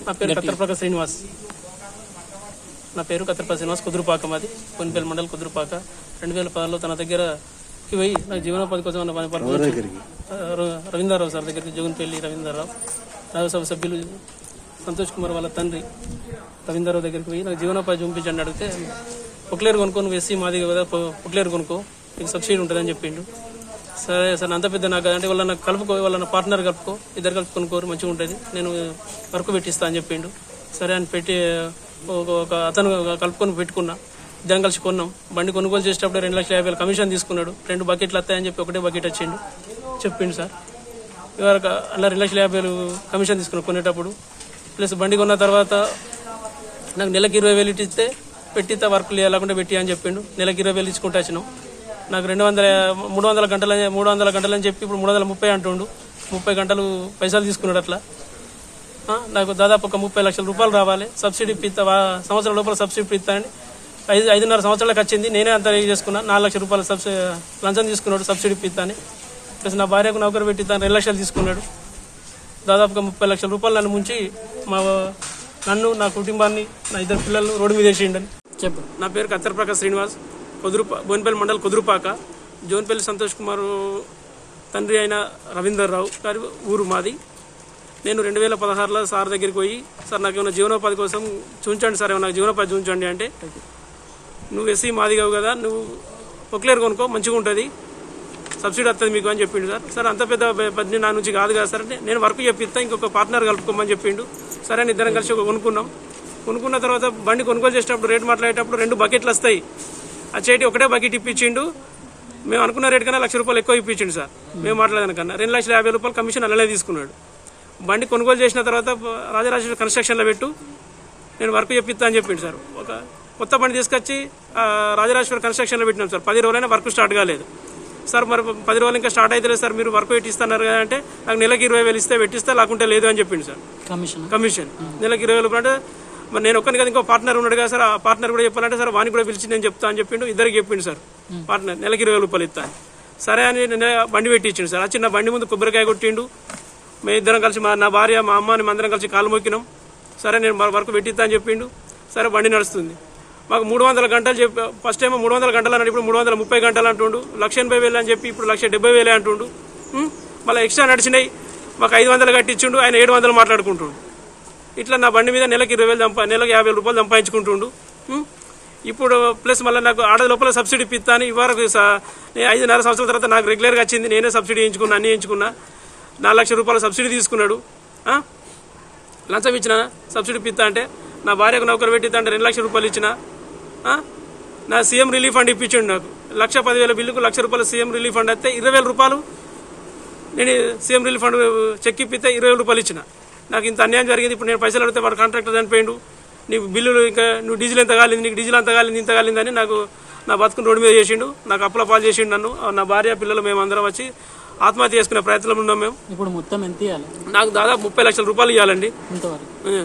నా పేరు కత్తరపాక శ్రీనివాస్ నా పేరు కత్తరపాక శ్రీనివాస్ కుదురుపాక మాది కొనిపల్లి మండల్ కుదురుపాక రెండు వేల పదహారులో తన దగ్గరకి పోయి నాకు జీవనోపాధి కోసం అన్న పని పట్టుకొచ్చి ర- రవీంద్రరావు సార్ దగ్గరికి జగన్పల్లి రవీంద్రరావు రాజ్యసభ సభ్యులు సంతోష్ కుమార్ వాళ్ళ తండ్రి రవీంద్రరావు దగ్గరికి పోయి నాకు జీవనోపాధి చూపించండి అడిగితే పొక్లేరు కొనుక్కో నువ్వు ఎస్సీ మాది కదా పొ- పొక్లేరు కొనుక్కో నీకు సబ్సిడీ ఉంటుందని చెప్పిండు సరే సార్ అంత పెద్ద నాకు అంటే వాళ్ళ నాకు కలుపుకో వాళ్ళ పార్ట్నర్ కలుపుకో ఇద్దరు కలిపి కొనుక్కోరు మంచిగా ఉంటుంది నేను వర్క్ పెట్టిస్తా అని చెప్పిండు సరే అని పెట్టి ఒక ఒక అతను కలుపుకొని పెట్టుకున్నా ఇద్దరం కలిసి కొన్నాం బండి కొనుగోలు చేసేటప్పుడు రెండు లక్షల యాభై వేలు కమిషన్ తీసుకున్నాడు రెండు బకెట్లు వస్తాయని చెప్పి ఒకటే బకెట్ వచ్చిండు చెప్పిండు సార్ ఇవాళ అలా రెండు లక్షల యాభై వేలు కమిషన్ తీసుకున్నాడు కొనేటప్పుడు ప్లస్ బండి కొన్న తర్వాత నాకు నెలకి ఇరవై వేలు ఇస్తే పెట్టితే వర్క్ లేకుండా పెట్టి అని చెప్పిండు నెలకి ఇరవై వేలు ఇచ్చుకుంటూ వచ్చినాం నాకు రెండు వందల మూడు వందల గంటలు మూడు వందల గంటలు అని చెప్పి ఇప్పుడు మూడు వందల ముప్పై అంటుండు ముప్పై గంటలు పైసలు తీసుకున్నాడు అట్లా ఆ, నాకు దాదాపు ఒక ముప్పై లక్షల రూపాయలు రావాలి సబ్సిడీ పిత్త సంవత్సరం లోపల సబ్సిడీ పిత్త అని ఐదు ఐదున్నర సంవత్సరాలకు వచ్చింది నేనే అంత ఇది చేసుకున్నా నాలుగు లక్షల రూపాయలు సబ్సిడీ లంచం తీసుకున్నాడు సబ్సిడీ పిత్త అని ప్లస్ నా భార్యకు నౌకరు పెట్టి తను రెండు లక్షలు తీసుకున్నాడు దాదాపుగా ముప్పై లక్షల రూపాయలు నన్ను ముంచి మా నన్ను నా కుటుంబాన్ని నా ఇద్దరు పిల్లలను రోడ్డు మీద వేసేయండి చెప్పు నా పేరు కత్తరపాక శ్రీనివాస్ కుదురుపా బోన్పల్లి మండల్ కుదురుపాక జోన్పల్లి సంతోష్ కుమార్ తండ్రి అయిన రవీందర్ రావు గారి ఊరు మాది నేను రెండు వేల పదహారులో సార్ దగ్గరికి పోయి సార్ నాకు ఏమైనా జీవనోపాధి కోసం చూంచండి సార్ ఏమైనా జీవనోపాధి చూంచండి అంటే నువ్వు ఎస్సీ మాదిగావు కదా నువ్వు పొక్లేరు కొనుక్కో మంచిగా ఉంటుంది సబ్సిడీ వస్తుంది మీకు అని చెప్పిండు సార్ సార్ అంత పెద్ద పని నా నుంచి కాదు కదా సార్ అంటే నేను వర్క్ చెప్పిస్తా ఇంకొక పార్ట్నర్ కలుపుకోమని చెప్పిండు సరే అని ఇద్దరం కలిసి ఒక కొనుక్కున్నాం కొనుక్కున్న తర్వాత బండి కొనుగోలు చేసేటప్పుడు రేట్ మాట్లాడేటప్పుడు రెండు బకెట్లు వస్తాయి ఆ చేటి ఒకటే బకెట్ ఇప్పించిండు మేము అనుకున్న రేట్ కన్నా లక్ష రూపాయలు ఎక్కువ ఇప్పించిండు సార్ మేము మాట్లాడిన కన్నా రెండు లక్షల యాభై రూపాయలు కమిషన్ అలానే తీసుకున్నాడు బండి కొనుగోలు చేసిన తర్వాత రాజరాజేశ్వరి కన్స్ట్రక్షన్లో పెట్టు నేను వర్క్ చెప్పిస్తా అని చెప్పిండు సార్ ఒక కొత్త బండి తీసుకొచ్చి ఆ, రాజరాజేశ్వరి కన్స్ట్రక్షన్లో పెట్టినాం సార్ పది రోజులైనా వర్క్ స్టార్ట్ కాలేదు సార్ మరి పది రోజులు ఇంకా స్టార్ట్ అయితే సార్ మీరు వర్క్ పెట్టిస్తున్నారు కదా అంటే నాకు నెలకి ఇరవై వేలు ఇస్తే పెట్టిస్తా లేకుంటే లేదు అని చెప్పిండు సార్ కమిషన్ కమిషన్ నెలకి ఇరవై వేలు అంటే మరి నేను ఒక్కని కదా ఇంకో పార్ట్నర్ ఉన్నాడు కదా సార్ ఆ పార్ట్నర్ కూడా చెప్పాలంటే సార్ వానికి కూడా పిలిచి నేను చెప్తా అని చెప్పిండు ఇద్దరికి చెప్పిండు సార్ పార్ట్నర్ నెలకి ఇరవై వేలు రూపాయలు ఇస్తా అని. సరే అని నేను బండి పెట్టి ఇచ్చిండు సార్ ఆ చిన్న బండి ముందు కొబ్బరికాయ కొట్టిండు మేము ఇద్దరం కలిసి మా నా భార్య మా అమ్మ మేము అందరం కలిసి కాలు మొక్కినాం సరే నేను వరకు పెట్టిస్తా అని చెప్పిండు సరే బండి నడుస్తుంది మాకు మూడు వందల గంటలు చెప్పి ఫస్ట్ టైం మూడు వందల గంటలు అన్నాడు ఇప్పుడు మూడు వందల ముప్పై గంటలు అంటుండు లక్ష ఎనభై వేలు అని చెప్పి ఇప్పుడు లక్ష డెబ్బై వేలే అంటుండు ఉం? మళ్ళీ ఎక్స్ట్రా నడిచినాయి మాకు ఐదు వందలు కట్టించుండు ఆయన ఏడు వందలు మాట్లాడుకుంటుండు ఇట్లా నా బండి మీద నెలకి ఇరవై వేలు సంపా నెలకు యాభై వేల రూపాయలు సంపాదించుకుంటుండు ఉం? ఇప్పుడు ప్లస్ మళ్ళీ నాకు ఆడ లోపల సబ్సిడీ ఇప్పిస్తా అని ఇవరకు స- నేను ఐదున్నర సంవత్సరాల తర్వాత నాకు రెగ్యులర్గా వచ్చింది నేనే సబ్సిడీ వేయించుకున్నా అన్ని వేయించుకున్నా నాలుగు లక్షల రూపాయల సబ్సిడీ తీసుకున్నాడు ఆ? లంచం ఇచ్చిన సబ్సిడీ పిత్తా అంటే నా భార్యకు నౌకరు పెట్టిద్దా అంటే రెండు లక్షల రూపాయలు ఇచ్చిన ఆ? నా సీఎం రిలీఫ్ ఫండ్ ఇప్పించండి నాకు లక్ష పదివేల బిల్లుకు లక్ష రూపాయల సీఎం రిలీఫ్ ఫండ్ అయితే ఇరవై వేల రూపాయలు నేను సీఎం రిలీఫ్ ఫండ్ చెక్ ఇప్పితే ఇరవై వేల రూపాయలు ఇచ్చిన నాకు ఇంత అన్యాయం జరిగింది ఇప్పుడు నేను పైసలు అడిగితే వాడు కాంట్రాక్టర్ చనిపోయిండు నీకు బిల్లులు ఇంకా నువ్వు డీజిల్ ఎంత కాలింది నీకు డీజిల్ అంత కాలింది ఇంత కాలిందని నాకు నా బతుకుని రోడ్డు మీద చేసిండు నాకు అప్పుల పాలు చేసిండు నన్ను నా భార్య పిల్లలు మేము అందరం వచ్చి ఆత్మహత్య చేసుకునే ప్రయత్నంలో ఉన్నాం మేము ఇప్పుడు మొత్తం ఎంత ఇవ్వాలి నాకు దాదాపు ముప్పై లక్షల రూపాయలు ఇవ్వాలండి ఇంతవరకు ఆ.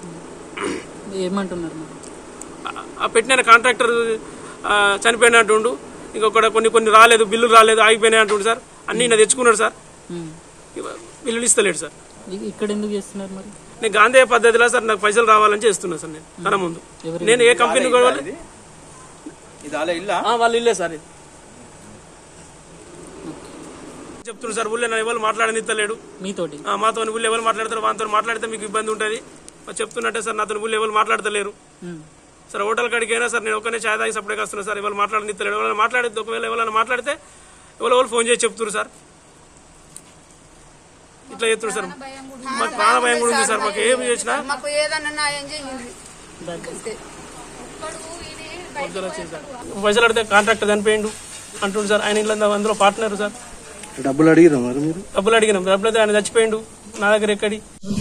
ఏమంటున్నారు మరి ఆ పెట్టిన కాంట్రాక్టర్ ఆ, చనిపోయిన అంటుండు ఇంకొకటి కొన్ని కొన్ని రాలేదు బిల్లులు రాలేదు ఆగిపోయినాయి అంటుండు సార్ అన్ని ఈయన తెచ్చుకున్నాడు సార్ ఉమ్. ఇవ- బిల్లులు ఇస్తలేడు సార్ ఇ- ఇక్కడ ఎందుకు చేస్తున్నారు మరి నేను గాంధేయ పద్ధతిలో సార్ నాకు పైసలు రావాలని చేస్తున్నా సార్ నేను తన ముందు నేను ఏ కంపెనీ కూడా ఇది అలా ఇల్లా ఆ, వాళ్ళు ఇల్లే సార్ ఇది చెప్తున్నారు సార్ ఊళ్ళో ఎవరు మాట్లాడనిస్తలేడు మీతోటి ఆ, మాతో ఊళ్ళో ఎవరు మాట్లాడతారు వాళ్ళతో మాట్లాడితే మీకు ఇబ్బంది ఉంటుంది చెప్తున్నట్టే సార్ నాతో ఊళ్ళో ఎవరు మాట్లాడతలేరు ఉమ్. సార్ హోటల్ కాడికి అయినా సార్ నేను ఒక్కనే ఛాయ్ తాగి సపరేట్గా వస్తున్నా సార్ ఎవరు మాట్లాడనిస్తలేడు ఎవరైనా మాట్లాడితే ఒకవేళ ఎవరైనా మాట్లాడితే ఎవరు ఎవరు ఫోన్ చేసి చెప్తున్నారు సార్ ఇట్లా చెప్తున్నారు సార్ మాకు ప్రాణ భయం కూడా ఉంది సార్ మాకు ఏం చేసినా మాకు ఏదన్నా న్యాయం చేయండి పైసలు అడితే కాంట్రాక్టర్ చనిపోయిండు అంటుండు సార్ ఆయన ఇల్లు అందులో పార్ట్నర్ సార్ డబ్బులు అడిగిరా మరి మీరు డబ్బులు అడిగినాం డబ్బులు అయితే ఆయన చచ్చిపోయిండు నా దగ్గర ఎక్కడి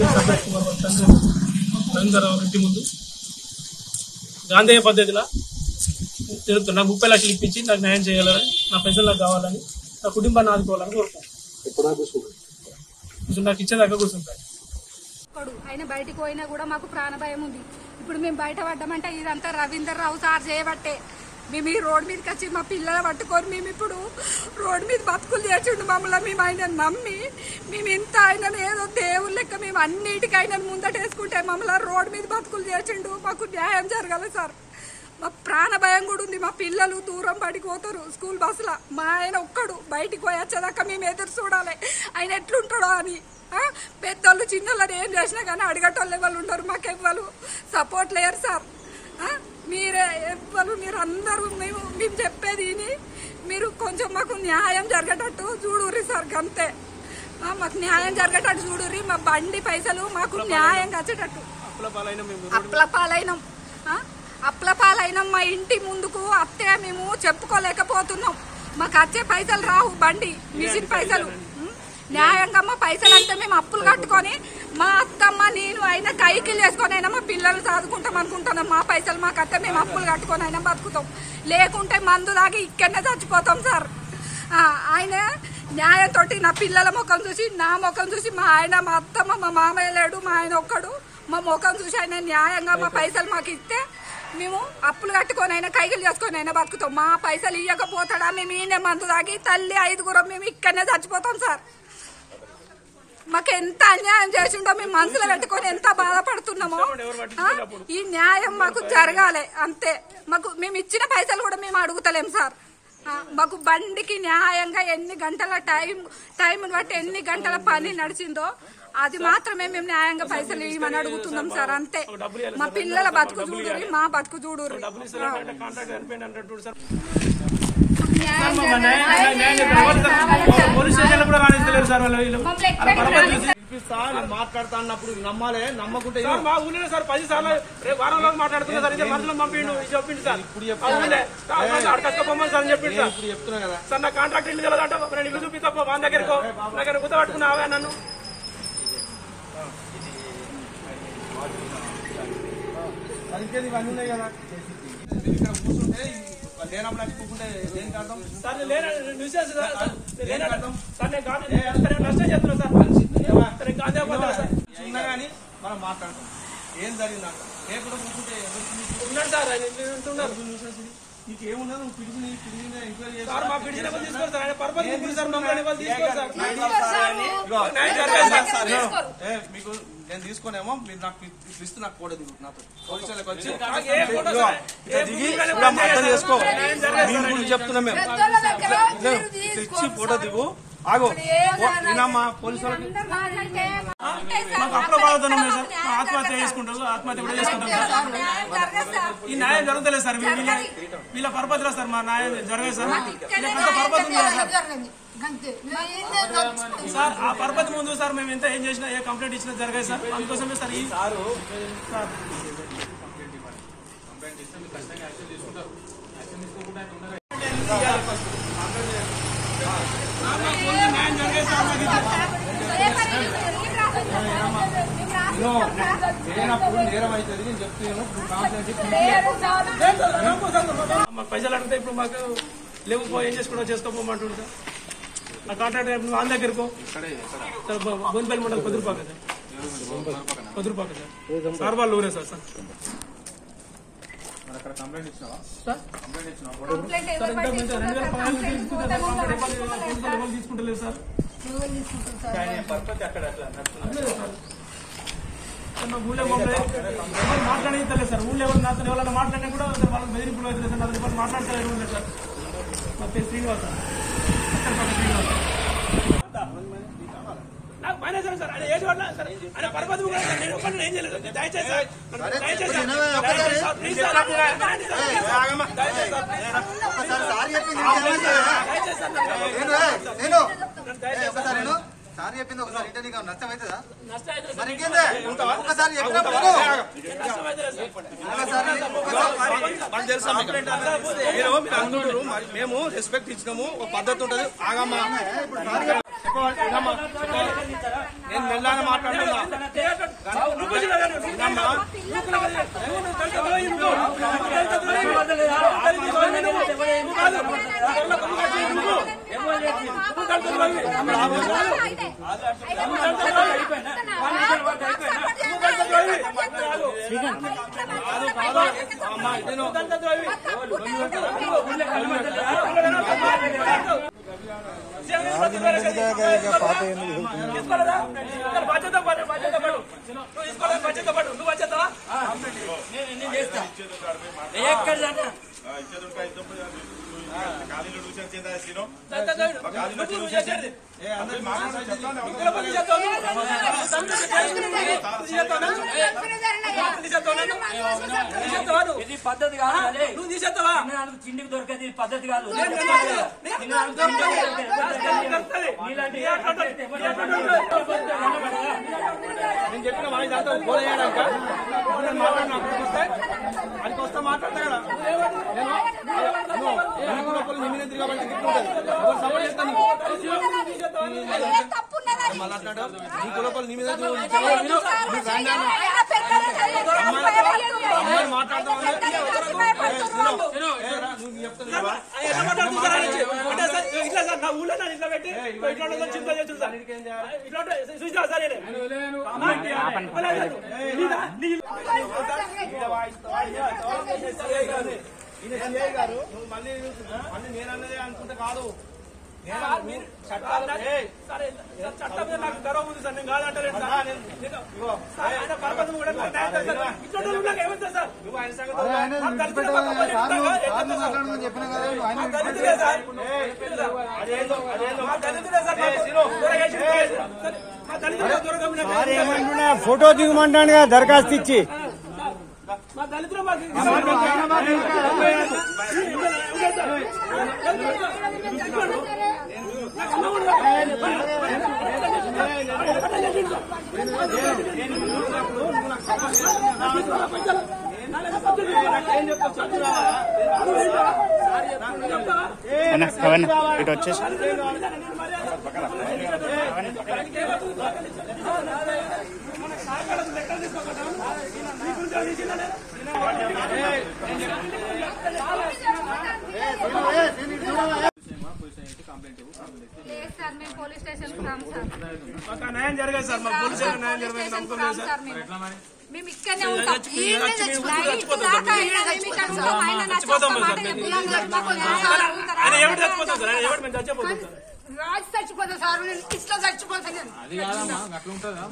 రవీంద్రరావు రెడ్డి ముందు గాంధేయ పద్ధతిలో జరుగుతుంది నాకు ముప్పై లక్షలు ఇప్పించి నాకు న్యాయం చేయాలని నా పైసలు నాకు కావాలని నా కుటుంబాన్ని ఆదుకోవాలని కోరుకుంటాను ఎప్పుడు దాకా కూర్చున్నారు? కూర్చుని నాకు ఇచ్చేదాకా కూర్చుంటాను ఒక్కడు ఆయన బయటికి పోయినా కూడా మాకు ప్రాణ భయం ఉంది ఇప్పుడు మేము బయట పడ్డామంటే ఇదంతా రవీందర్ రావు సార్ చేయబట్టే మేము ఈ రోడ్ మీదకి వచ్చి మా పిల్లలు పట్టుకొని మేము ఇప్పుడు రోడ్ మీద బతుకులు చేసిండు మమ్మల్ని మేము ఆయన నమ్మి మేము ఇంత ఆయన ఏదో దేవుళ్ళ లెక్క మేము అన్నిటికీ ఆయన ముందటేసుకుంటే మమ్మల్ని రోడ్ మీద బతుకులు చేసిండు మాకు న్యాయం జరగాలి సార్ మా ప్రాణ భయం కూడా ఉంది మా పిల్లలు దూరం పడిపోతారు స్కూల్ బస్సులో మా ఆయన ఒక్కడు బయటికి పోయి వచ్చేదాకా మేము ఎదురు చూడాలి ఆయన ఎట్లుంటాడో అని ఆ? పెద్దోళ్ళు చిన్నోళ్ళని ఏం చేసినా కానీ అడిగేటోళ్ళు ఎవరు ఉండరు మాకు ఎవ్వరు సపోర్ట్ లేరు సార్ ఆ? మీరే ఎవ్వరు మీరు అందరూ మేము మేము చెప్పేది విని మీరు కొంచెం మాకు న్యాయం జరిగేటట్టు చూడుర్రి సార్ గంతే ఆ, మాకు న్యాయం జరిగేటట్టు చూడుర్రి మా బండి పైసలు మాకు న్యాయం వచ్చేటట్టు అప్పుల పాలైన మేము అప్ల పాలైనం ఆ? అప్ల పాలైనం మా ఇంటి ముందుకు అత్తే మేము చెప్పుకోలేకపోతున్నాం మాకు వచ్చే పైసలు రావు బండి మిషన్ పైసలు ఉం? న్యాయంగా మా పైసలు అంతా మేము అప్పులు కట్టుకొని మా అత్తమ్మ నేను అయినా కైకిలు వేసుకొని అయినా మా పిల్లలు చదువుకుంటాం అనుకుంటున్నాం మా పైసలు మాకు అత్తే మేము అప్పులు కట్టుకొని అయినా బతుకుతాం లేకుంటే మందు దాగి ఇక్కడనే చచ్చిపోతాం సార్ ఆ, ఆయన న్యాయంతో నా పిల్లల ముఖం చూసి నా ముఖం చూసి మా ఆయన మా అత్తమ్మ మా మామయ్య లేడు మా ఆయన ఒక్కడు మా ముఖం చూసి ఆయన న్యాయంగా మా పైసలు మాకు ఇస్తే మేము అప్పులు కట్టుకొని అయినా కైకిలు చేసుకొని అయినా బతుకుతాం మా పైసలు ఇవ్వకపోతాడా మేము ఈయన మందు తాగి తల్లి ఐదుగురం మేము ఇక్కడనే చచ్చిపోతాం సార్ మాకు ఎంత అన్యాయం చేసిండో మేము మనసులో పెట్టుకొని ఎంత బాధపడుతున్నామో ఆ, ఈ న్యాయం మాకు జరగాలి అంతే మాకు మేము ఇచ్చిన పైసలు కూడా మేము అడుగుతలేం సార్ ఆ, మాకు బండికి న్యాయంగా ఎన్ని గంటల టైం టైంని బట్టి ఎన్ని గంటల పని నడిచిందో అది మాత్రమే మేము న్యాయంగా పైసలు ఇవ్వమని అడుగుతున్నాం సార్ అంతే మా పిల్లల బతుకు చూడురి మా బతుకు చూడురి డబ్బులు ఇస్తారంటే కాంట్రాక్ట్ చనిపోయింది అంటాడు సార్ న్యాయం మా న్యాయం- న్యాయం- న్యాయం చెప్పండి. పోలీస్ స్టేషన్ కూడా రాణిస్తలేరు సార్ వాళ్ళు వీళ్ళు. అలా పరపతి చూసి మాట్లాడుతా అన్నప్పుడు నమ్మాలే నమ్మకుంటే సార్ మా ఊళ్ళో సార్ పది సార్లు రేపు వారంలో మాట్లాడుతున్నా సార్ ఇదే మనుషులు పంపిండు ఇది చెప్పిండు సార్ ఆ ఊళ్ళే అడకప్పమని సార్ అని చెప్పిండు సార్ ఇప్పుడు చెప్తున్నా కదా సార్ నా కాంట్రాక్ట్ ఇల్లు కలదంట నేను ఇల్లు చూపిస్తా మా దగ్గరకు నా దగ్గర గుర్తు పట్టుకున్నావా నన్ను మరి ఇంకేది ఇవన్నీ ఉన్నాయి కదా ఇక్కడ కూర్చుంటే లేనప్పుడు వచ్చి కూర్చుంటే దేనికి అర్థం సార్ నేను లేన న్యూసెన్స్ సార్ సార్ నేను లేన- సార్ నేను గాంధీ నేను నష్టం చేస్తున్నా సార్ సార్ నేను గాంధీ అవ్వద్దు సార్ ఉన్నా కానీ మనం మాట్లాడతాం ఏం జరిగిందంట లేకుండా కూర్చుంటే ఎవరికి నీకు- ఉన్నాడు సార్ ఆయన ఉంటున్నారు ఎవరికి న్యూసెన్స్ ఇది? నీకు ఏమున్నది నువ్వు పిలిచి నీ పిలిచి ఎంక్వైరీ చేసి సార్ మా పిడిచిన వాళ్ళు తీసుకోరు సార్ ఆయన పర్పస్ ముగ్గురు సార్ మమ్మల్ని వాళ్ళు తీసుకోరు సార్ ఇదిగో, న్యాయం జరగాలి సార్. సార్, ఏ, మీకు నేను తీసుకోనేమో మీరు నాకు పిలిస్తే నాకు కూడా దిగు నాతో పోలీసు వాళ్ళకి వచ్చి నాకు ఏ ఫోటో ఇదిగో, సార్? ఇట్లా ఏ దిగి ఫోటో ఇప్పుడు అర్థం సార్? చేసుకో న్యాయం జరగాలి మీ సార్. గురించి చెప్తున్నాం మేము పెద్దోళ్ళ దగ్గర లేదు, మీరు ఇట్లా ఇచ్చి తీసుకోండి ఫోటో దిగు ఆగో వినమ్మా పోలీసు వాళ్ళకి మాకు అప్పుల బాధతోనే ఉంది సార్ మా ఆత్మహత్య చేసుకుంటారు ఆత్మహత్య కూడా చేసుకుంటాం సార్ ఈ న్యాయం జరుగుతలేదు సార్ వీళ్ళ వీళ్ళ పర్పస్ సార్ మా న్యాయం జరగదు సార్ వీళ్ళ పెద్ద పర్పస్ ఉంది కదా సార్ సార్ ఆ పర్పస్ ముందు సార్ మేము ఎంత ఏం చేసినా ఏ కంప్లైంట్ ఇచ్చినా జరగాయి సార్ అందుకోసమే సార్ ఈ సార్ లేనప్పుడు నేరం అవుతుంది నేను చెప్తున్నాను ఇప్పుడు కాన్ఫిడెన్స్ మాకు పైసలు అడిగితే ఇప్పుడు మాకు లేవు పో ఏం చేసుకోవడం చేసుకోపోమంటుంది సార్ నా కాంట్రాక్ట్ రేపు వాళ్ళ దగ్గరకు సార్ బోన్పల్లి మండలి Kudurupaka sir Kudurupaka sir sir వాళ్ళు ఊరే సార్ సార్ అక్కడ కంప్లైంట్ ఇచ్చినావా సార్ కంప్లైంట్ ఇచ్చినావా సార్ ఇంకా మంచిగా రెండు వేల పదహారు నుంచి తీసుకుంటారు సార్ కాంట్రాక్ట్ ఇవ్వాలి, పోలీసులు ఎవరు తీసుకుంటలేదు సార్ లేదు సార్. సార్ మా ఊళ్ళో మమ్మల్ని ఎవరు మాట్లాడేది సార్ ఊళ్ళో ఎవరు నాతో ఎవరైనా మాట్లాడినా కూడా సార్ వాళ్ళకి బెదిరింపులు అవుతుంది సార్ నాతో ఎవరు మాట్లాడతారు ఉన్నారు సార్ మా పేరు శ్రీనివాస్ సార్ అక్కడ పక్క శ్రీనివాస్ సార్. నాకు మేనేజర్ సార్ ఆయన ఏజ్ వల్ల సార్ ఆయన పరపతి కూడా సార్ నేను ఒక్కడిని ఏం చేయలేదు దయచేసి సార్ దయచేసి సార్ దయచేసి సార్ ప్లీజ్ సార్ దయచేసి సార్ సార్ చెప్పింది దయచేసి సార్ నన్ను- నేను దయచేసి ఒకసారి నేను సార్ చెప్పింది ఒకసారి ఇంటే నీకు నష్టం అవుతుందా నష్టం అయితే మరి ఇంకేందే ఒకసారి చెప్పినప్పుడు నష్టం అయితే సార్ ఒకసారి మాకు తెలుసా మీకు? మీరు మీరు అంటుండ్రు మరి మేము రెస్పెక్ట్ ఇచ్చినాము ఒక పద్ధతి ఉంటది ఆగమ్మా చెప్పవాలి, వినమ్మా, చెప్పాలి. నేను మెల్లగా మాట్లాడుతున్నా వినమ్మా అయిపోయినా అమ్మా ఇదేనో బాధ్యత పడు బాధ్యత పడు నువ్వు తీసుకోలేదు బాధ్యత పడు నువ్వు బాధ్యత నువ్వు చేసేది ఇది పద్ధతి కాదు అదే. నువ్వు తీసేస్తావా తినడానికి తిండికి దొరకదు ఇది పద్ధతి కాదు నేను చెప్పిన వాయిస్ అంతా గోల చేయడానిక నేను మాట్లాడినా అక్కడికి వస్తే అక్కడికి వస్తే మాట్లాడతా కదా నేను నువ్వు వెనక లోపల నీ మీద తిరగబట్టి తిట్టుంటది ఎవరు సపోర్ట్ చేస్తా నీకు మళ్ళీ అంటాడు నీ కులపలు నీ మీద నువ్వు అమ్మాయి మాట్లాడతావు నువ్వు చెప్తాను అంటే సార్ ఇట్లా సార్ నా ఊళ్ళో నన్ను ఇట్లా పెట్టి ఇట్లా ఉండదు చింత చేస్తుంది సార్ ఇట్లా ఉంటే చూసినా సార్ నేను గారు నువ్వు మళ్ళీ మళ్ళీ నేను అన్నదే అనుకుంటే కాదు నేను మీరు చట్టాలు ఏయ్, చట్టం మీద నాకు గర్వం ఉంది సార్ నేను కాదంటలేదు సార్ నేను- ఇగో, సార్, ఆయన పర్పస్ కూడా నాకు న్యాయం చేస్తారు సార్. ఇటువంటి వాళ్ళు నాకు ఏమవుతుంది సార్ నువ్వు ఆయన సంగతి నాకు దళితులే పక్క పక్కన చెప్తావా? ఎట్లా సార్? మా దళితులే సార్. అదేందో, అదేందో. మా దళితులే సార్ మాకు. త్వరగా చేసి సార్, మా దళితులే త్వరగా నాకు ఫోటో దిగమంటాడు దరఖాస్తు ఇచ్చి మా దళితులు మాకు ఇటు వచ్చేసి లేదు సార్ మేము పోలీస్ స్టేషన్ రాము సార్ మాకు న్యాయం జరగదు సార్ మాకు పోలీసులు న్యాయం పోలీస్ జరగదు స్టేషన్ నమ్మకం రాము లేదు సార్ మేము మేము ఇక్కడనే ఉంటాం చచ్చిపోయి- ఈయనే చచ్చిపోయి- చచ్చిపోతాం. చచ్చిపోతాం నైట్ సార్. దాకా ఆయన మేము ఇక్కడ ఉంటాం. ఆయన నచ్చ చచ్చిపోతాం ఒక్క మాట సార్. చెప్పు. మాకు న్యాయం జరుగుతుందా? ఆయన ఎవరు చచ్చిపోతాం సార్ ఆయన ఎవరు మేము చచ్చిపోతాం సార్ రాజు చచ్చిపోతా సార్ నేను ఇట్లా చచ్చిపోతా నేను అది కాదమ్మా అట్లా ఉంటుందా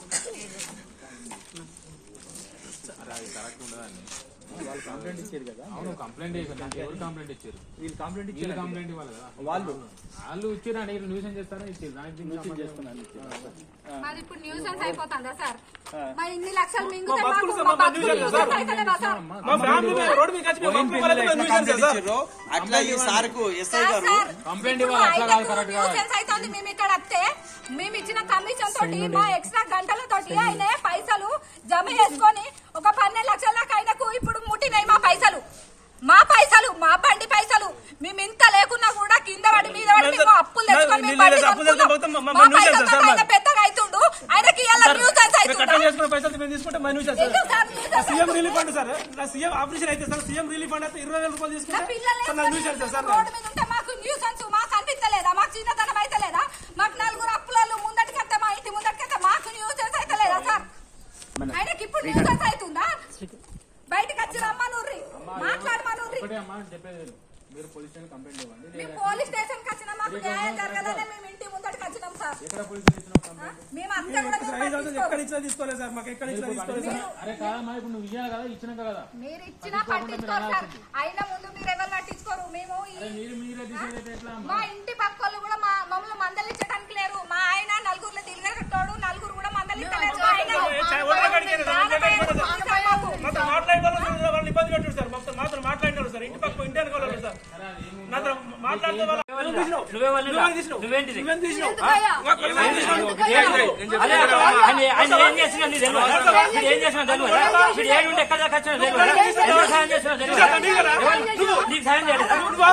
వాళ్ళు కంప్లైంట్ ఇచ్చారు కదా అవును కంప్లైంట్ చేశారు దానికి ఎవరు కంప్లైంట్ ఇచ్చారు వీళ్ళు కంప్లైంట్ ఇచ్చారు కంప్లైంట్ ఇవ్వాలి కదా వాళ్ళు వాళ్ళు ఇచ్చారు అంటే వీళ్ళు న్యూసెన్స్ చేస్తారా ఇచ్చారు దానికి దీనికి చేస్తున్నారు మాది ఇప్పుడు న్యూసెన్స్ అయిపోతుందా సార్ మా ఇన్ని లక్షలు మింగితే మా మాకు బతుకులు మా సార్, బతుకులు మా న్యూసెన్స్ అయితలేవా సార్ మా ఫ్యామిలీ మీద రోడ్డు మీద వచ్చి మేము పంపి వాళ్ళకి మేము న్యూసెన్స్ సార్ అట్లా ఈ సార్కు ఎస్ఐ సార్, గారు సార్, కంప్లైంట్ ఇప్పుడు ఇవ్వాలి, అట్లా కాదు ఆయనకు కరెక్ట్ గా. న్యూసెన్స్ అవుతుంది మేము ఇక్కడ వస్తే మేము ఇచ్చిన కమిషన్ తోటి మా ఎక్స్ట్రా గంటలతోటి ఆయన పైసలు జమ చేసుకొని ఒక పన్నెండు లక్షల దాకా ఆయనకు ఇప్పుడు ముట్టినాయి మా పైసలు మా పైసలు మా బండి పైసలు మేము ఇంత లేకున్నా కూడా కింద పడి మీద పడి మేము అప్పులు తెచ్చుకొని మేము బండి అప్పులు తెచ్చుకొని కొనుక్కున్నాం. మొత్తం మా- మా మా న్యూసెన్స్ పైసలతో సార్ ఆయన మాది. పెద్దగా అవుతుండు ఆయనకి ఇలా న్యూసెన్స్ మేము అవుతుందా కట్టం చేసుకున్న పైసలు మేము తీసుకుంటే మా న్యూసెన్స్ సార్ ఎందుకు sir nuisance CM relief fund sir నా సీఎం ఆపరేషన్ అయితే సార్ సీఎం రిలీఫ్ ఫండ్ అయితే ఇరవై వేల రూపాయలు నా తీసుకుంటే పిల్లలు సార్ నా న్యూసెన్స్ సార్ రోడ్డు మీద ఉంటే మాకు న్యూసెన్స్ మాకు అనిపించలేదా మాకు చిన్నతనం అయితే లేదా మాకు నలుగురు అప్పులలో ముందటికి వస్తే మా ఇంటి ముందటికి వస్తే మాకు న్యూసెన్స్ అయితే లేదా సార్ ఆయనకి ఇప్పుడు న్యూసెన్స్ అవుతుందా బయటకు వచ్చి రమ్మనుర్రి మాట్లాడమనుర్రి ఒకటే అమ్మా చెప్పేది మీరు పోలీస్ స్టేషన్ కంప్లైంట్ ఇవ్వండి మేము పోలీస్ స్టేషన్ కి వచ్చినా మాకు న్యాయం జరగదనే మేము ఇంటి ముందటికి వచ్చినాం సార్ ఎక్కడ పోలీస్ స్టేషన్ ఆ? మేము అంతా కూడా మేము ఐదు వందలు పట్టించుకోము. ఎక్కడ ఇచ్చినా తీసుకోలేదు సార్ మాకు ఎక్కడ ఇచ్చినా తీసుకోలేదు సార్ అరే కాదమ్మా ఇప్పుడు నువ్వు ఇయ్యాలి కదా ఇచ్చినాక కదా మీరు ఇచ్చినా పట్టించుకోరు సార్ అయినా ముందు మీరు ఎవరు పట్టించుకోరు మేము ఈ మీరు మీరే డిసైడ్ అయితే ఎట్లా మా ఇంటి పక్క వాళ్ళు కూడా మా మమ్మల్ని మందలించడానికి లేరు మా ఆయన నలుగురులో తిరిగేటోడు నలుగురు కూడా మందలించలేరు మా ఆయన ఓట్ల కాడికి వెళ్ళారు. ప్రాణమైన ఉంది సార్ మాకు. మాతో మాట్లాడిన వాళ్ళు వాళ్ళని ఇబ్బంది పెట్టారు సార్ మాతో మాతో మాట్లాడినారు సార్ ఇంటి పక్క ఇంటి వెనక వాళ్ళు సార్ నాతో మాట్లాడితే వాళ్ళు నువ్వు తీసినావు. నువ్వే వాళ్ళు నువ్వే తీసినావు. నువ్వేంటిది నువ్వేం తీసినావు? ఎందుకయ్యా? మాకు నువ్వేం తీసినావు? అదే ఆయన ఆయన ఏం చేసినా నీకు తెలియదు వీడు ఏం చేసినా తెలియదు వీడు ఏడు ఉంటే ఎక్కడ దాకా వచ్చినా తెలియదు ఎవరు సాయం చేసినా తెలియదు ఎవరు? నీకు సాయం చేయలేదు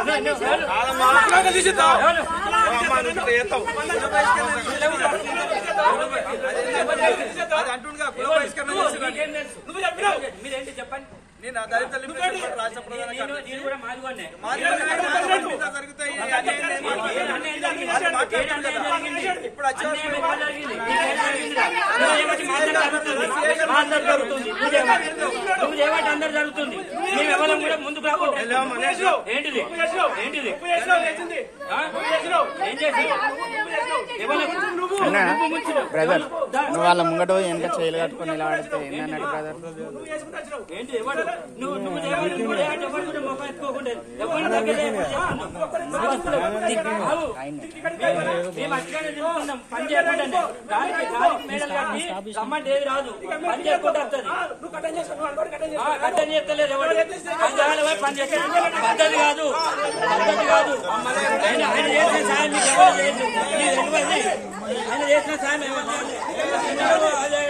నువ్వే తీసిస్తావు. ఎవరు? అమ్మా, నువ్వు ఇట్లా చేస్తావు. అది అంటుండగా కుల బహిష్కరణ చేసి నీకేం తెలుసు? నువ్వు చెప్పు చెప్పినావు మీరేంటి చెప్పండి నేను ఆ దళిత లిబరేషన్ పార్టీ రాష్ట్ర ప్రధాన నేను నేను కూడా మాదిగోనే మాది జరుగుతాయి అది ఏం లేదు. ఇప్పుడు వచ్చారు నువ్వు చేయబట్టి అందరు జరుగుతుంది మేము ఎవరం కూడా ముందుకు రాకుండా ఏంటిది ఏంటిది ఆ? ఏం చేసినావు ఎవరు నువ్వు నువ్వు ముంచినావు. బ్రదర్ దా- నువ్వు వాళ్ళ ముంగట పోయి వెనక చేయలు కట్టుకొని ఇలా ఆడితే ఏంటన్నాడు బ్రదర్ ఏంటి ఎవడు నువ్వు నువ్వు చేయబట్టి నువ్వు చేయబట్టి ఎవరు కూడా మొక్క ఎత్తుకోకుండా ఎవరి దగ్గర ఎప్పుడు చెప్తున్నావు? బాబు, మేము అట్లనే తిరుగుతున్నాం పని చేయకుండా గాలికి గాలికి మేడలు కట్టి రమ్మంటే ఏది రాదు పని చేయకుండా వస్తుంది ఆ, కట్టని చేస్తలేదు ఎవడు పని చేయాలి వాడు పని చేస్తాడు పద్ధతి కాదు పద్ధతి కాదు ఆయన ఆయన చేసిన సాయం మీకు ఎవరు చేయలేదు. మీకు తెలియదు. ఆయన చేసిన సాయం ఎవరు చేయలేదు. అదే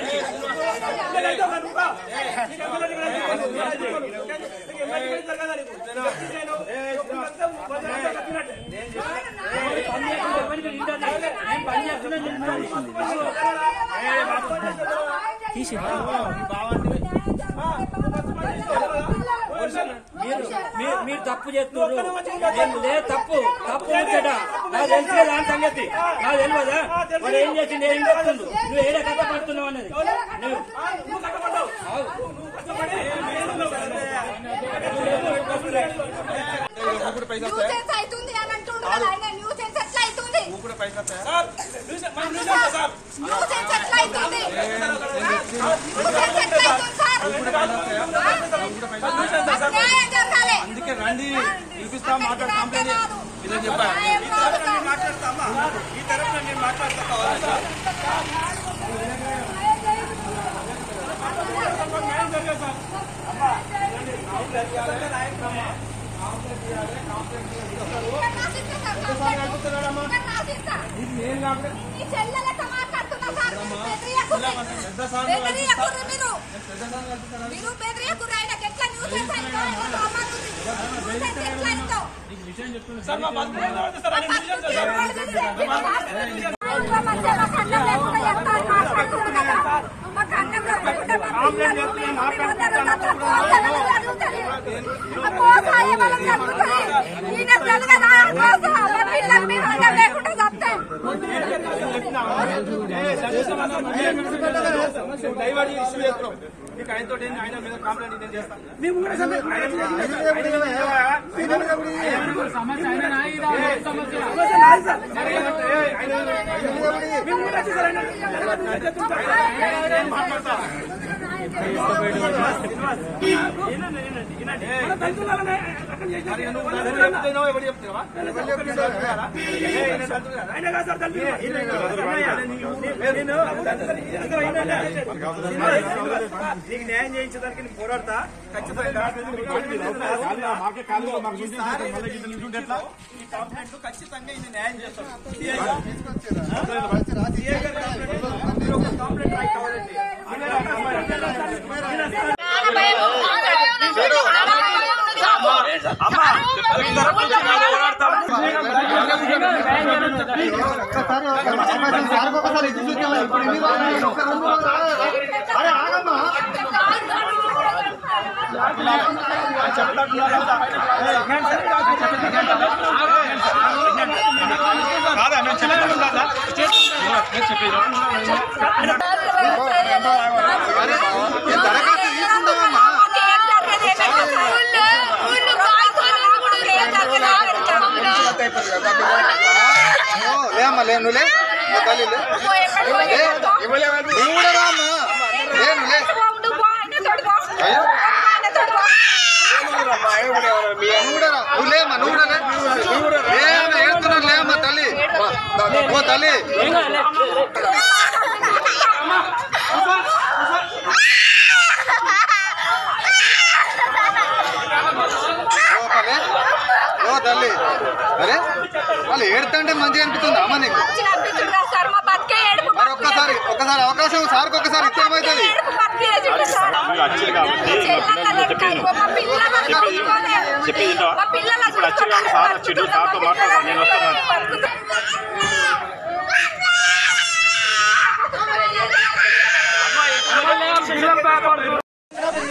నేను పని చేస్తున్నా మీరు మీరు- మీరు తప్పు చేస్తున్నారు నేను లేదు తప్పు తప్పు వచ్చేట నాకు తెలిసే దాని సంగతి నాకు తెలియదా వాడు ఏం చేసింది ఏం చేస్తుండు నువ్వు ఏడే కథ పడుతున్నావు అన్నది నువ్వు న్యూసెన్స్ అవుతుంది అని అంటుండు కదా ఆయన న్యూసెన్స్ ఎట్లా అవుతుంది కూడా పైసలు వస్తాయా? న్యూసెన్స్ ఎట్లా అవుతుంది న్యూసెన్స్ ఎట్లా అవుతుంది సార్ ఆ? న్యాయం జరగాలి అందుకే రండి పిలిపిస్తా మాట్లాడు కంప్లైంట్ కాదు. ఇలా చెప్పాను న్యాయం కాదు సార్. మాట్లాడతామా ఈ తరఫున నేను మాట్లాడతా కావాలా సార్? ఇక్కడ రాసిస్తా సార్ కంప్లైంట్. ఇక్కడ రాసిస్తా. మీ చెల్లెలతో మాట్లాడుతున్నా సార్. బెదిరియకుర్రి. బెదిరియకుర్రి మీరు. మీరు బెదిరియకుర్రి. ఆయనకి ఎట్లా న్యూసెన్స్ అయిందో ఆయనకు అమ్మకుంది. న్యూసెన్స్ ఎట్లా అయిందో. సార్ మా బతుకు ఏం కావాలి సార్ ఆయన నిజం సార్ మా మధ్యలో కన్నం లేకుండా ఎంత అని మాట్లాడుతున్నారు కదా. మా కన్నం లేకుండా మా పిల్లలు, మేము అందరం అందరం కోసాలు జరుగుతుంది. ఆ కోసాలు మనం జరుగుతుంది. ఈయన జరగదా? ఆ కోసా మా పిల్లలు మేము అందరం లేకుండా చస్తే. డైవర్ట్ ఇష్యూ చేస్తున్నాం నీకు ఆయనతో ఏంది? ఆయన మీద కంప్లైంట్ నేను చేస్తాను ఎవరు చెప్తున్నావా నీకు న్యాయం చేయించడానికి నేను పోరాడతా ఖచ్చితంగా ఈ కంప్లైంట్ ఖచ్చితంగా ఇది న్యాయం చేస్తాను మీరు ఒక కంప్లైంట్ రాయి కావాలండి లేమ్మా లే నువ్వు లే ఓ తల్లి లే నువ్వు కూడా రామ్మా లే నువ్వు లే అయ్యో నువ్వు కూడా రా నువ్వు లేమ్మా నువ్వు కూడా లే లేమ్మా ఏడుతున్నాను లేమ్మా తల్లి ఓ తల్లి ఓ తల్లి ఓ తల్లి అరే వాళ్ళు ఏడుతుంటే మంచిగా అనిపిస్తుంది అమ్మ నీకు సార్ మా బతికే ఏడుపు మరి ఒక్కసారి ఒక్కసారి అవకాశం సార్కి ఒక్కసారి ఇస్తే ఏమవుతుంది ఏడుపు బతికే సార్ మా పిల్లల చూసుకోలేదు. మా పిల్లల చూసుకోలేదు.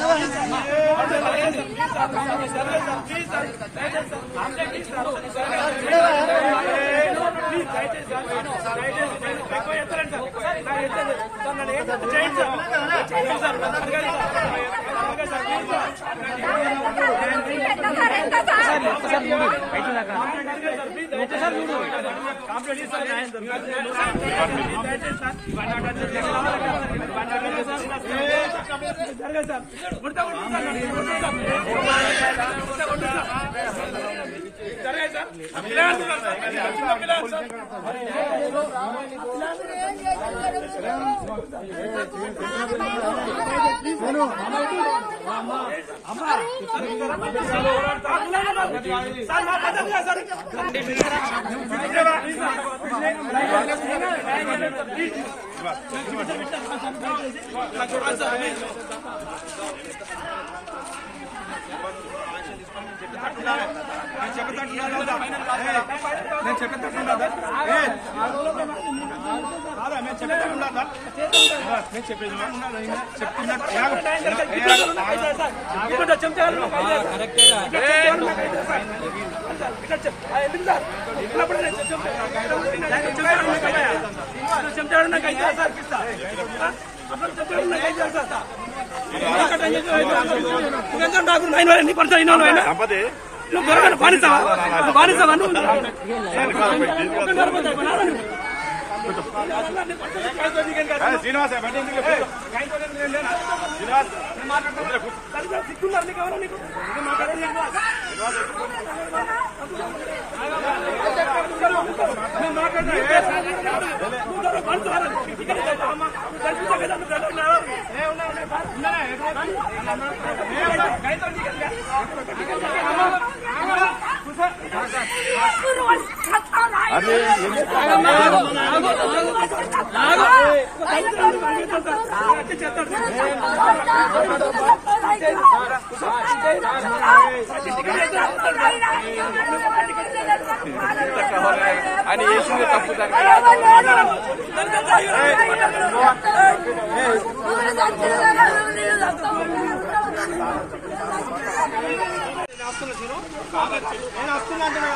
నేను చెప్పేటట్టున్నా కాదా మేము చెప్పేటట్టున్నా నేను చెప్పేది నువ్వు గొర్రెలు బానిసవా నువ్వు బానిసవా నువ్వు శ్రీనివాస సిగ్గున్నారు నీకు ఎవరో నీకు అని చేసింది తప్పు నేను వస్తున్నా అంటున్నా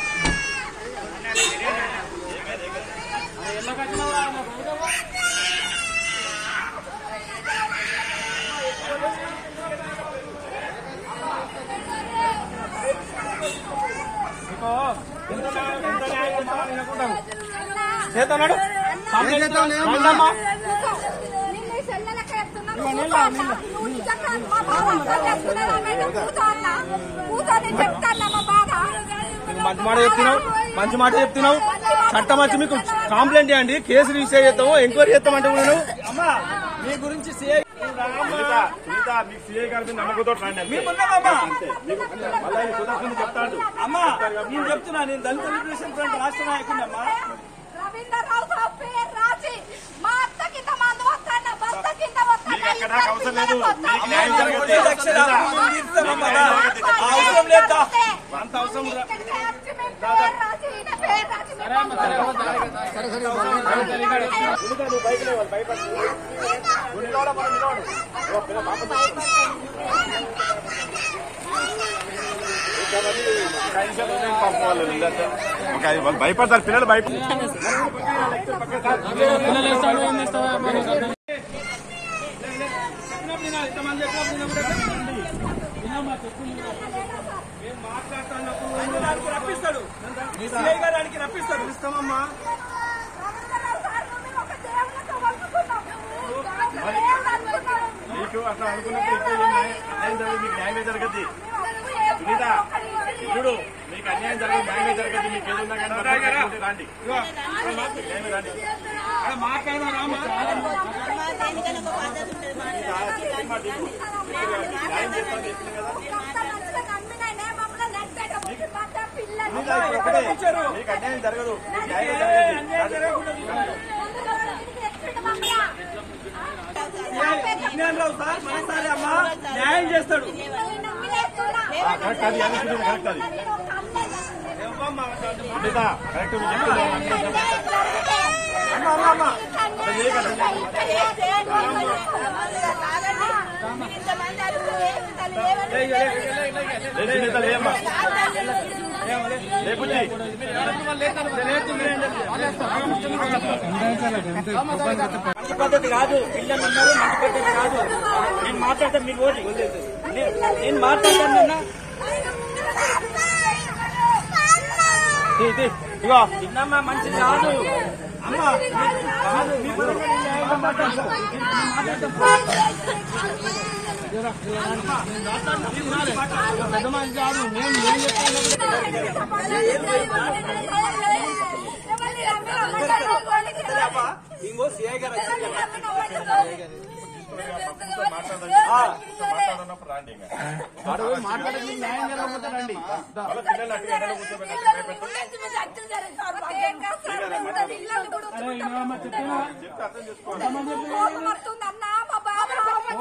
చేతన్నాడు ఏం చేద్దాం లేవు రండమ్మా. మంచి మాట చెప్తున్నావు మంచి మాట చెప్తున్నావు చట్టం వచ్చి మీకు కంప్లైంట్ చేయండి కేసు రిజిస్టర్ చేస్తాము ఎంక్వైరీ చేస్తామంటే కూడా నువ్వు అమ్మా మీ గురించి సిఐ మీకు సీఏ గారి నమ్మకంతో రండి మీ ఉన్నామమ్మా అమ్మా నేను చెప్తున్నా నేను దళిత లిబరేషన్ ఫ్రంట్ రాష్ట్ర నాయకుడినమ్మా రవీంద్రరావు సాబ్ పేరు రాసి మా అత్త కింద మందు వస్తాన్న భర్త కింద వస్తాన్న ఎక్కడ అవసరం లేదు. మీకు న్యాయం అమ్మా, జరగదు. కొద్ది లక్షల మేము తీరుస్తామమ్మా దా. ఆ అవసరం లేదా అంత అవసరం రా- ఓకే, వాళ్ళు భయపడతారు పిల్లలు భయపడ పిల్లలు వేస్తాడు ఏం చేస్తావా చెప్పినప్పుడు వినాలి. ఇంతమంది చెప్పినప్పుడు వినకపోతే వినమ్మా, చెప్పు విను. ఏం మాట్లాడుతున్నప్పుడు దానికి రప్పిస్తాడు సిఐ గారు దానికి రప్పిస్తాడు ఇస్తామమ్మా మీకు అట్లా అనుకున్నప్పుడు ఇప్పుడు ఏం న్యాయం న్యాయం జరగదు మీకు న్యాయమే జరగదు సునీత ఇప్పుడు మీకు అన్యాయం జరగదు న్యాయమే జరగదు మీకు ఏదన్నా కానీ పట్టుకుంటే రండి న్యాయమే రండి అక్కడ మాట్లాడదాం రామ్మా. పిల్లలు మీకు అన్యాయం జరగదు మీకు న్యాయమే జరగదు విజ్ఞానరావు సార్ మనసారి అమ్మా న్యాయం చేస్తాడు కరెక్ట్ అది అది సునీత కరెక్ట్ అది ఏమ్మా, సునీత కరెక్ట్ మీరు చెప్పింది అమ్మా, అమ్మా, అమ్మా. ఇంతమంది లే సునీత లేమ్మా లే బుజ్జి మంచి పద్ధతి కాదు పిల్లలు ఉన్నారు మంచి పద్ధతి కాదు నేను మాట్లాడతాను మీరు ఓడి నేను- నేను మాట్లాడతాను నిన్న ఇగో చిన్నమ్మ మంచిది కాదు అమ్మ కాదు మీ పరంగా నేను న్యాయంగా మాట్లాడతాను. నేను మాట్లాడతాను. ఇంకో సిఐ గారు మాట్లాడుతున్నప్పుడు రాండి ఇంకా మాట్లాడేది న్యాయం జరగకపోతే రండి వాళ్ళ పిల్లలు అట్లా ఎండలో కూర్చోబెట్టి చెప్తే అర్థం చేసుకోవాలి కోపం వస్తుందన్నా మా బాబు రావట్లేదు.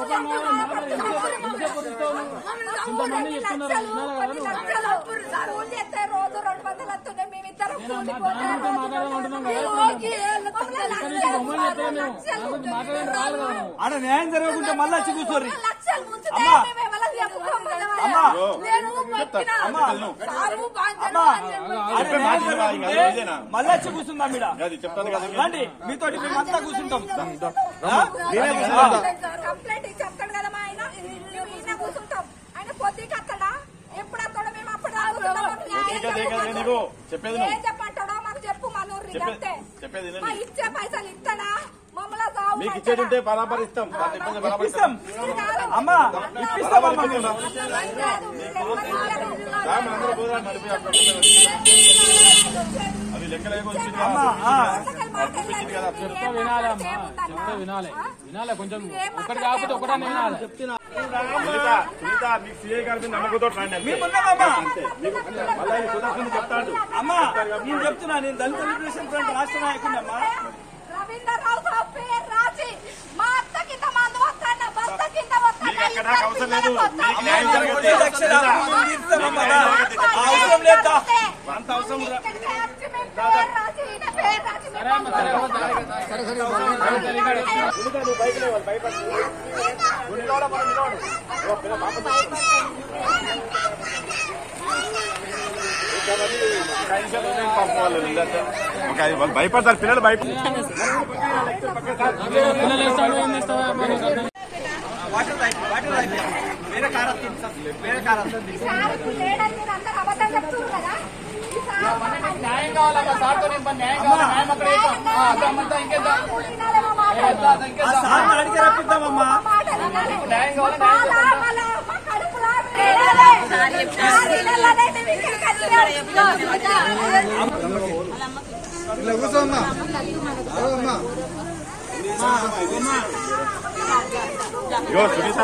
కొన్ని లక్షలు, కొన్ని లక్షలు అప్పులు సార్ ఊళ్ళు చేస్తే రోజు రెండు వందలు వస్తున్నాయి. మేమిద్దరం కూలిపోతే రోజు మమ్మల్ని లక్షలు, లక్షలు ఆడ న్యాయం జరగకుంటే మళ్ళీ వచ్చి కూర్చోర్రి లక్షలు ముంచితే అమ్మా. మేము ఎవరికి చెప్పుకోమన్నామయ్యా? అమ్మా. నేను పట్టిన అమ్మా. సారు బాంచను అమ్మా అని చెప్పి ఆడ చెప్పే న్యాయం మాట వినరా? ఇంకా జరగకుంటే ఇదేనా? మళ్ళీ వచ్చి కూర్చుందా మీడ అది చెప్తాను కదా రండి మీతోటి మేమంతా కూర్చుంటాం ఆ? కంప్లైంట్ ఇచ్చి వస్తాడు కదా మా ఆయన మేము ఈయన కూర్చుంటాం ఆయన పొద్దుకి వస్తాడా ఎప్పుడు వస్తాడో మేము అప్పుడు రాగుతున్నాం మాకు న్యాయం ఇంకా దేకా చెప్పు నీకు చెప్పేది ఏం నువ్వు చెప్పంటాడో మాకు చెప్పు మనూరి చెప్పే- అంతే చెప్పేది వినండి. మా ఇచ్చే పైసలు ఇస్తాడా మమ్మల్ని సాగు మీకు ఇచ్చేది ఉంటే బరాబర్ ఇస్తాం దాంట్లో ఇబ్బంది బరాబర్ ఇప్పిస్తాం ఇస్తాం అమ్మా ఇప్పిస్తామమ్మా మేము రా, మనందరం పోదాం, నడిపి అక్కడ అది లెక్కలు ఏమో వచ్చింది కదా. అమ్మా ఆ. చూపించింది కదా చెప్తే వినాలమ్మా చెప్తే వినాలి వినాలి కొంచెం ఒకటి కాకపోతే ఒకటని వినాలి సునీత సునీత మీకు సీఏ గారి మీద నమ్మకంతో రండి అంతే. మేమున్నామమ్మా అంతే మీకు మళ్ళీ ఆయన సుదర్శన్ చెప్తాడు అమ్మా నేను చెప్తున్నా నేను దళిత లిబరేషన్ ఫ్రంట్ రాష్ట్ర నాయకుడినమ్మా రవీందర్ రావు సార్ పేరు రాసి మా అత్త కింద మందు వస్తాడు భర్త కింద మీకు ఎక్కడ నాకు అవసరం లేదు మీకు న్యాయం అమ్మా, జరగదు. కొన్ని లక్షల మనం తీర్చామమ్మా దా. ఆ అవసరం లేదా అంత అవసరం రా- సునీత నువ్వు బైక్ లేవాలి భయపడి నువ్వు నిలవడం మనం నిలవడం ఓ పిల్ల పాప ఒక ఐదు వాళ్ళు భయపడతారు పిల్లలు భయపడతారు పిల్లలు వేస్తాడు ఏం చేస్తావా వాటర్ తాగి వాటర్ తాగి వేరే కార్ వస్తుంది సార్. వేరే కార్ వస్తుంది న్యాయం కావాలమ్మా సార్తో నింపని న్యాయం కావాలి న్యాయం అక్కడ వేద్దాం. ఆ, అర్థమంతా ఇంకేద్దాం ఆ సార్ని అడిగి రప్పిద్దామమ్మా న్యాయం కావాలి న్యాయం ఇట్లా కూర్చోమ్మా అమ్మా ఇగో సునీత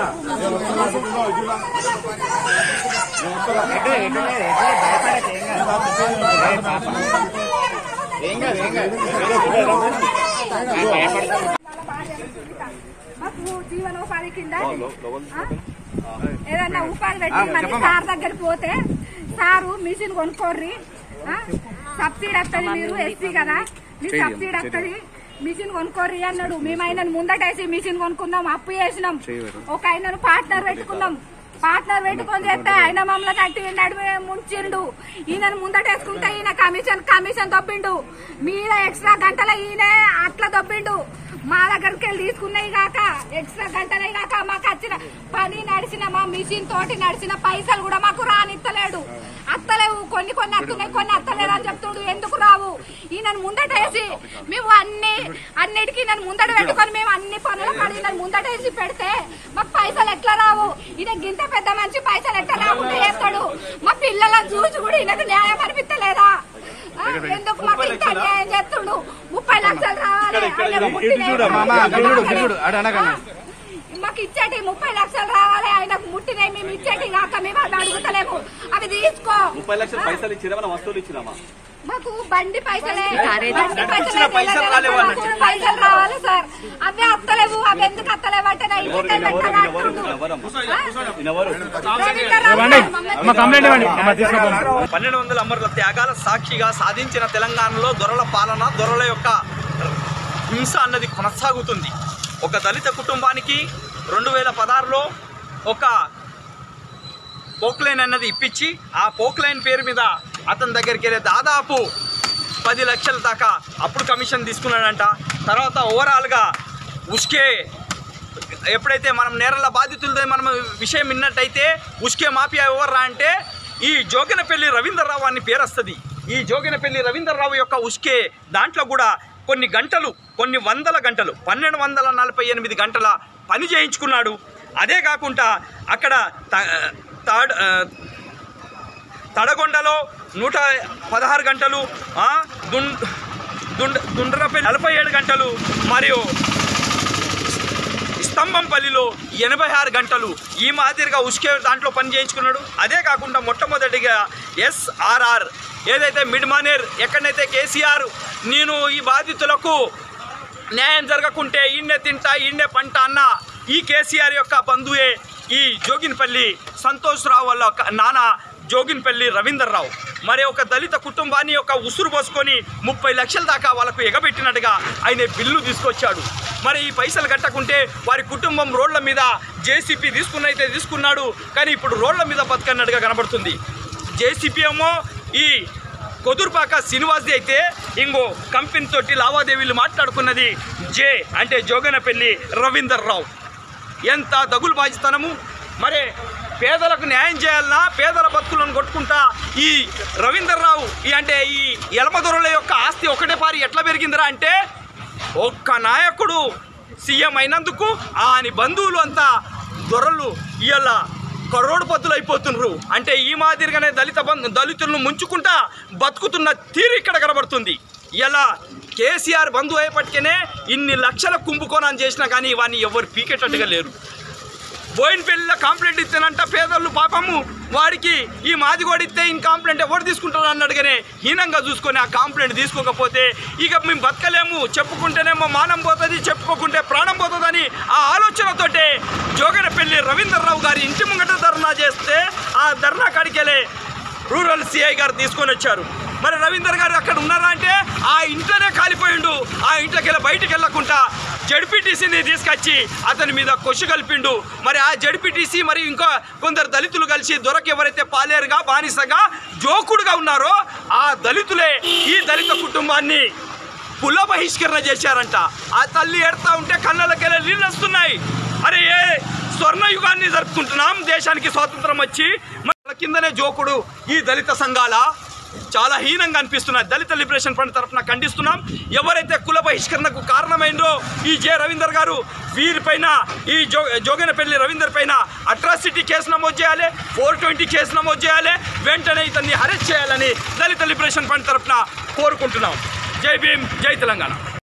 మాకు జీవనోపాధి కింద ఆ? ఏదన్నా ఉపాధి పెట్టి మళ్ళీ సార్ దగ్గర పోతే సారు మిషన్ కొనుక్కోర్రి ఆ? సబ్సిడీ వస్తుంది మీరు ఎస్సీ కదా మీకు సబ్సిడీ వస్తుంది మిషన్ కొనుక్కోర్రి అన్నాడు మేము ఆయనను ముందటేసి మిషన్ కొనుక్కుందాం అప్పు చేసినాం ఒక ఆయనను పార్ట్నర్ పెట్టుకున్నాం పార్ట్నర్ పెట్టుకొని చేస్తే ఆయన మమ్మల్ని కట్టి నడిమి ముంచిండు ఈయనను ముందటేసుకుంటే ఈయన కమిషన్ కమిషన్ దొబ్బిండు మీద ఎక్స్ట్రా గంటల ఈయన అట్లా దొబ్బిండు మా దగ్గరికి వెళ్ళి తీసుకున్నాయి కాక ఎక్స్ట్రా గంటలే కాక మాకు వచ్చిన పని నడిచిన మా మిషన్ తోటి నడిచిన పైసలు కూడా మాకు రానిత్తలేడు అత్తలేవు కొన్ని కొన్ని అత్తున్నాయి కొన్ని అత్తలేవు అని చెప్తుడు ఎందుకు రావు ఈయనను ముందటేసి మేము అన్ని అన్నిటికీ నన్ను ముందట పెట్టుకొని మేము అన్ని పనులు కడిగి నన్ను ముందటేసి పెడితే మాకు పైసలు ఎట్లా రావు ఈయన గింత పెద్ద మంచి పైసలు ఎట్లా రాకుండా చేస్తాడు మా పిల్లలను చూసి కూడా ఈయనకు న్యాయం అనిపించలేదా ఆ, ఎందుకు మాకు ఇంత అన్యాయం చేస్తుండు ముప్పై లక్షలు రావాలి ఆయన పుట్టిన ఆ, మాకు ఇచ్చేటి ముప్పై లక్షలు రావాలి ఆయనకు ముట్టినవి మేము ఇచ్చేటి కాక మేము అవి అడుగుతలేము అవి తీసుకో ముప్పై లక్షల పైసలు ఇచ్చినా వస్తువులు ఇచ్చినామా మాకు బండి పైసలే బండి ఇచ్చిన పైసలు పైసలే రాలేవు అన్నట్టు. మాకు పైసలు రావాలి సార్ అవి అత్తలేవు అవి ఎందుకు అత్తలేవు అంటే నా ఇంటి దగ్గర పెట్టాలంటుండు. అమ్మ కంప్లైంట్ ఇవ్వండి అమ్మ తీసుకోండి పన్నెండు వందల అమరుల త్యాగాల సాక్షిగా సాధించిన తెలంగాణలో దొరల పాలన దొరల యొక్క హింస అన్నది కొనసాగుతుంది ఒక దళిత కుటుంబానికి రెండు వేల పదహారులో ఒక పోక్లైన్ అన్నది ఇప్పించి ఆ పోక్లైన్ పేరు మీద అతని దగ్గరికి వెళ్ళే దాదాపు పది లక్షల దాకా అప్పుడు కమిషన్ తీసుకున్నాడంట తర్వాత ఓవరాల్గా ఉస్కే ఎప్పుడైతే మనం నేరల బాధితులతో మనం విషయం విన్నట్టయితే ఉస్కే మాఫియా ఎవర్రా అంటే ఈ జోగినపల్లి రవీంద్రరావు అని పేరు వస్తుంది ఈ జోగినపల్లి రవీంద్రరావు యొక్క ఉస్కే దాంట్లో కూడా కొన్ని గంటలు కొన్ని వందల గంటలు పన్నెండు వందల నలభై ఎనిమిది గంటల పని చేయించుకున్నాడు అదే కాకుండా అక్కడ త- తాడ్ ఆ, తడగొండలో నూట పదహారు గంటలు ఆ, దుం దుండ దుండ్రపల్లి నలభై ఏడు గంటలు మరియు స్తంభంపల్లిలో ఎనభై ఆరు గంటలు ఈ మాదిరిగా ఉస్కే దాంట్లో పని చేయించుకున్నాడు అదే కాకుండా మొట్టమొదటిగా ఎస్ఆర్ఆర్ ఏదైతే మిడ్ మానేర్ ఎక్కడైతే కేసీఆర్ నేను ఈ బాధితులకు న్యాయం జరగకుంటే ఈయన్నే తింటా ఈయన్నే పంట అన్న ఈ కేసీఆర్ యొక్క బంధువే ఈ జోగిన్పల్లి సంతోష్ రావు వాళ్ళ ఒక నాన్న జోగిన్పల్లి రవీందర్ రావు మరి ఒక దళిత కుటుంబాన్ని యొక్క ఉసురు పోసుకొని ముప్పై లక్షల దాకా వాళ్ళకు ఎగబెట్టినట్టుగా ఆయన బిల్లు తీసుకొచ్చాడు మరి ఈ పైసలు కట్టకుంటే వారి కుటుంబం రోడ్ల మీద జేసీపీ తీసుకున్నైతే తీసుకున్నాడు కానీ ఇప్పుడు రోడ్ల మీద బతకన్నట్టుగా కనబడుతుంది జేసీపీ ఏమో ఈ కొదురుపాక శ్రీనివాస్ది అయితే ఇంకో కంపెనీ తోటి లావాదేవీలు మాట్లాడుకున్నది జే అంటే జోగనపల్లి రవీందర్ రావు ఎంత దగులు బాధితనము మరి పేదలకు న్యాయం చేయాలన్నా పేదల బతుకులను కొట్టుకుంటా ఈ రవీందర్ రావు ఈ అంటే ఈ ఎలమదొరల యొక్క ఆస్తి ఒకటే పారి ఎట్లా పెరిగిందిరా అంటే ఒక్క నాయకుడు సీఎం అయినందుకు ఆయన బంధువులు అంతా దొరలు ఇవాళ కరోడుపతులు అయిపోతున్నారు అంటే ఈ మాదిరిగానే దళిత బంధు దళితులను ముంచుకుంటా బతుకుతున్న తీరు ఇక్కడ కనబడుతుంది ఇలా కేసీఆర్ బంధువు అయ్యేపటికనే ఇన్ని లక్షల కుంభకోణం చేసినా కానీ వాడిని ఎవరు పీకేటట్టుగా లేరు బోయినపల్లిలో కంప్లైంట్ ఇస్తానంట పేదలు పాపము వాడికి ఈ మాదిగోడు ఇస్తే ఇన్ కంప్లైంట్ ఎవరు తీసుకుంటారు అన్నట్టుగానే హీనంగా చూసుకొని ఆ కంప్లైంట్ తీసుకోకపోతే ఇక మేము బతకలేము చెప్పుకుంటేనేమో మానం పోతుంది చెప్పుకోకుంటే ప్రాణం పోతుందని ఆ ఆలోచనతోటే జోగనపల్లి రవీంద్రరావు గారి ఇంటి ముంగట ధర్నా చేస్తే ఆ ధర్నా కాడికెళ్ళే రూరల్ సిఐ గారు తీసుకొని వచ్చారు మరి రవీందర్ గారు అక్కడ ఉన్నారా అంటే ఆ ఇంట్లోనే కాలిపోయిండు ఆ ఇంట్లోకి వెళ్ళి బయటికి వెళ్ళకుండా జడ్పీటీసీని తీసుకొచ్చి అతని మీద కొషు కలిపిండు మరి ఆ జడ్పీటీసీ మరి ఇంకా కొందరు దళితులు కలిసి దొరక ఎవరైతే పాలేరుగా బానిసగా జోకుడుగా ఉన్నారో ఆ దళితులే ఈ దళిత కుటుంబాన్ని కుల బహిష్కరణ చేశారంట ఆ తల్లి ఎడతా ఉంటే కళ్ళకెళ్ళి నీళ్ళు వస్తున్నాయి అరే ఏ స్వర్ణయుగాన్ని జరుపుకుంటున్నాం దేశానికి స్వాతంత్రం వచ్చి మన కిందనే జోకుడు ఈ దళిత సంఘాల చాలా హీనంగా అనిపిస్తున్నాయి దళిత లిబరేషన్ ఫ్రంట్ తరఫున ఖండిస్తున్నాం ఎవరైతే కుల బహిష్కరణకు కారణమైందో ఈ జె రవీందర్ గారు వీరిపైన ఈ జో జోగనపల్లి రవీందర్ పైన అట్రాసిటీ కేసు నమోదు చేయాలి ఫోర్ ట్వంటీ కేసు నమోదు చేయాలి వెంటనే ఇతన్ని అరెస్ట్ చేయాలని దళిత లిబరేషన్ ఫ్రంట్ తరఫున కోరుకుంటున్నాం జై భీమ్ జై తెలంగాణ